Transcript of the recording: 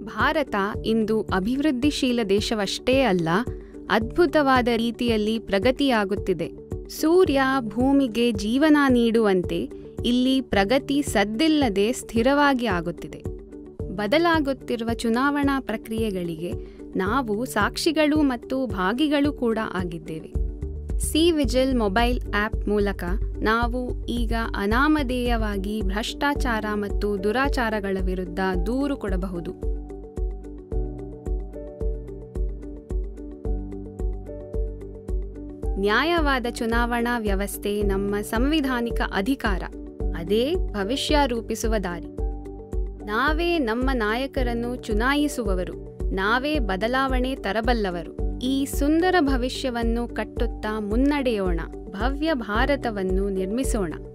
ಭಾರತ ಇಂದು ಅಭಿವೃದ್ಧಿಶೀಲ ದೇಶವಷ್ಟೇ ಅಲ್ಲ ಅದ್ಭುತವಾದ ರೀತಿಯಲ್ಲಿ ಪ್ರಗತಿಯಾಗುತ್ತಿದೆ ಸೂರ್ಯ ಭೂಮಿಗೆ ಜೀವನ ನೀಡುವಂತೆ ಇಲ್ಲಿ ಪ್ರಗತಿ ಸದ್ದಿಲ್ಲದೆ ಸ್ಥಿರವಾಗಿ ಆಗುತ್ತಿದೆ ಬದಲಾಗುತ್ತಿರುವ ಚುನಾವಣಾ ಪ್ರಕ್ರಿಯೆಗಳಿಗೆ ನಾವು ಸಾಕ್ಷಿಗಳು ಮತ್ತು ಭಾಗಿಗಳು ಕೂಡ ಆಗಿದ್ದೇವೆ ಸಿ ವಿಜಿಲ್ ಮೊಬೈಲ್ ಆ್ಯಪ್ ಮೂಲಕ ನಾವು ಈಗ ಅನಾಮಧೇಯವಾಗಿ ಭ್ರಷ್ಟಾಚಾರ ಮತ್ತು ದುರಾಚಾರಗಳ ವಿರುದ್ಧ ದೂರು ಕೊಡಬಹುದು ನ್ಯಾಯವಾದ ಚುನಾವಣಾ ವ್ಯವಸ್ಥೆ ನಮ್ಮ ಸಂವಿಧಾನಿಕ ಅಧಿಕಾರ ಅದೇ ಭವಿಷ್ಯ ರೂಪಿಸುವ ದಾರಿ ನಾವೇ ನಮ್ಮ ನಾಯಕರನ್ನು ಚುನಾಯಿಸುವವರು ನಾವೇ ಬದಲಾವಣೆ ತರಬಲ್ಲವರು ಈ ಸುಂದರ ಭವಿಷ್ಯವನ್ನು ಕಟ್ಟುತ್ತಾ ಮುನ್ನಡೆಯೋಣ ಭವ್ಯ ಭಾರತವನ್ನು ನಿರ್ಮಿಸೋಣ